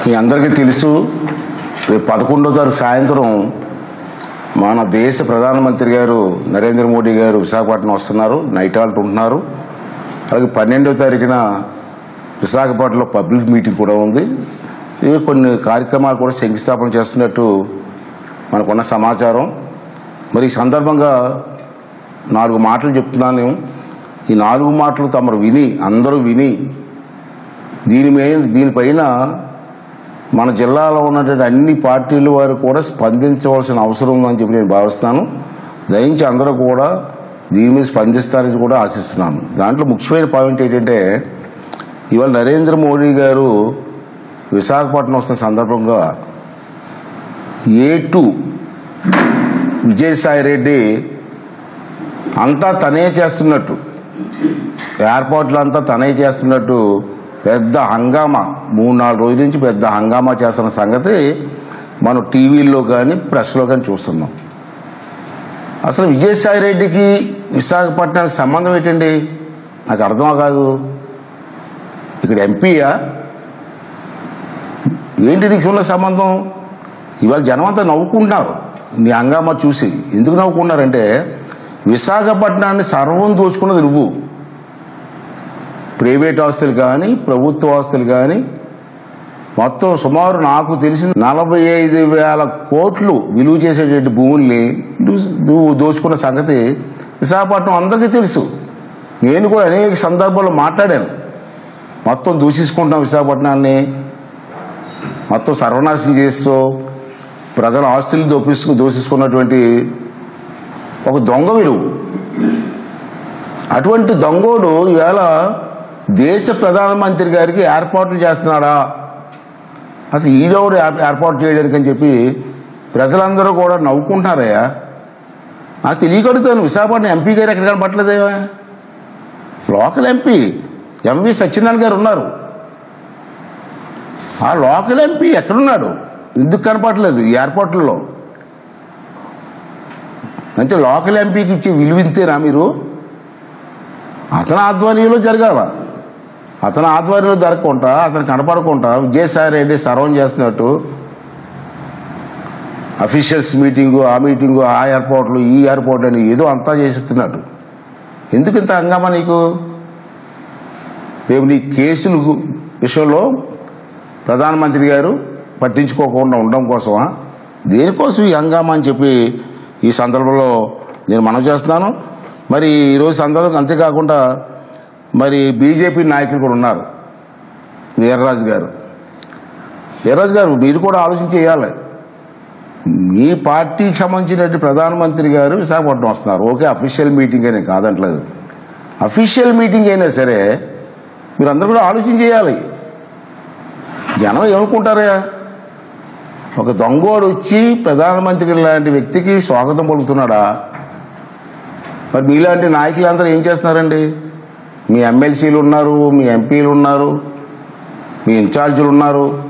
మీ అందరికీ తెలుసు రేపు పదకొండో తారీఖు సాయంత్రం మన దేశ ప్రధానమంత్రి గారు నరేంద్ర మోడీ గారు విశాఖపట్నం వస్తున్నారు నైట్ హాల్ట్ ఉంటున్నారు అలాగే పన్నెండో తారీఖున విశాఖపట్నంలో పబ్లిక్ మీటింగ్ కూడా ఉంది ఇవి కొన్ని కార్యక్రమాలు కూడా శంకుస్థాపన చేస్తున్నట్టు మనకున్న సమాచారం మరి ఈ సందర్భంగా నాలుగు మాటలు చెప్తున్నాను ఈ నాలుగు మాటలు తమరు విని అందరూ విని దీని మీద దీనిపైన మన జిల్లాలో ఉన్నటువంటి అన్ని పార్టీల వారు కూడా స్పందించవలసిన అవసరం ఉందని చెప్పి నేను భావిస్తాను దయించి అందరూ కూడా దీని మీద స్పందిస్తారని కూడా ఆశిస్తున్నాను దాంట్లో ముఖ్యమైన పాయింట్ ఏంటంటే ఇవాళ నరేంద్ర మోడీ గారు విశాఖపట్నం వస్తున్న సందర్భంగా ఏ టూ విజయసాయి రెడ్డి అంతా తనే చేస్తున్నట్టు ఎయిర్పోర్ట్లో అంతా తనే చేస్తున్నట్టు పెద్ద హంగామా మూడు నాలుగు రోజుల నుంచి పెద్ద హంగామా చేస్తున్న సంగతి మనం టీవీల్లో కానీ ప్రెస్లో కానీ చూస్తున్నాం అసలు విజయసాయి రెడ్డికి విశాఖపట్నానికి సంబంధం ఏంటండి నాకు అర్థం కాదు ఇక్కడ ఎంపీయా ఏంటి నీకు ఉన్న సంబంధం ఇవాళ జనం అంతా నవ్వుకుంటున్నారు నీ హంగామా చూసి ఎందుకు నవ్వుకున్నారంటే విశాఖపట్నాన్ని సర్వం దోచుకున్నది నువ్వు ప్రైవేట్ ఆస్తులు కానీ ప్రభుత్వ ఆస్తులు కానీ మొత్తం సుమారు నాకు తెలిసిన నలభై ఐదు వేల కోట్లు విలువ చేసేటువంటి భూముల్ని నువ్వు- నువ్వు దోచుకున్న సంగతి విశాఖపట్నం అందరికీ తెలుసు నేను కూడా అనేక సందర్భాల్లో మాట్లాడాను మొత్తం దూషించుకుంటున్నాం విశాఖపట్నాన్ని మొత్తం సర్వనాశనం చేస్తూ ప్రజల ఆస్తులు దోపిస్తూ దోషించుకున్నటువంటి ఒక దొంగ విలువ అటువంటి దొంగోడు ఈవేళ దేశ ప్రధానమంత్రి గారికి ఏర్పాట్లు చేస్తున్నాడా అసలు ఈడెవడు ఏర్- ఏర్పాటు చేయడానికి అని చెప్పి ప్రజలందరూ కూడా నవ్వుకుంటున్నారయ్యా నాకు తెలియకడుగుతాను విశాఖపట్నం ఎంపీ గారు ఎక్కడ కనపట్లేదేవా local MP MV Satyanarayana garu ఉన్నారు ఆ లోకల్ ఎంపీ ఎక్కడున్నాడు ఎందుకు కనపడలేదు ఈ ఏర్పాట్లలో అంటే లోకల్ ఎంపీకి ఇచ్చే విలువింతేనా మీరు అతని ఆధ్వర్యంలో జరగాల అతని ఆధ్వర్యంలో జరగకుండా అతను కనపడకుండా విజయసాయి రెడ్డి సర్వం చేస్తున్నట్టు అఫీషియల్స్ మీటింగు ఆ మీటింగు ఆ ఎయిర్పోర్ట్లు ఈ ఎయిర్పోర్ట్ అని ఏదో అంతా చేసిస్తున్నట్టు ఎందుకు ఇంత హంగామా నీకు రేపు నీ కేసులు విషయంలో ప్రధానమంత్రి గారు పట్టించుకోకుండా ఉండడం కోసమా దేనికోసం ఈ హంగామా అని చెప్పి ఈ సందర్భంలో నేను మనం చేస్తున్నాను మరి ఈరోజు సందర్భం అంతేకాకుండా మరి బీజేపీ నాయకులు కూడా ఉన్నారు వీర్రాజు గారు వీర్రాజు గారు మీరు కూడా ఆలోచన చేయాలి మీ పార్టీకి సంబంధించినటువంటి ప్రధానమంత్రి గారు విశాఖపట్నం వస్తున్నారు ఓకే అఫీషియల్ మీటింగ్ అని కాదంటలేదు అఫీషియల్ మీటింగ్ అయినా సరే మీరందరూ కూడా ఆలోచన చేయాలి జనం ఏమనుకుంటారా ఒక దొంగోడు వచ్చి ప్రధానమంత్రి లాంటి వ్యక్తికి స్వాగతం పలుకుతున్నాడా మరి మీలాంటి నాయకులందరూ ఏం చేస్తున్నారండి మీ ఎమ్మెల్సీలు ఉన్నారు మీ ఎంపీలు ఉన్నారు మీ ఇన్ఛార్జీలు ఉన్నారు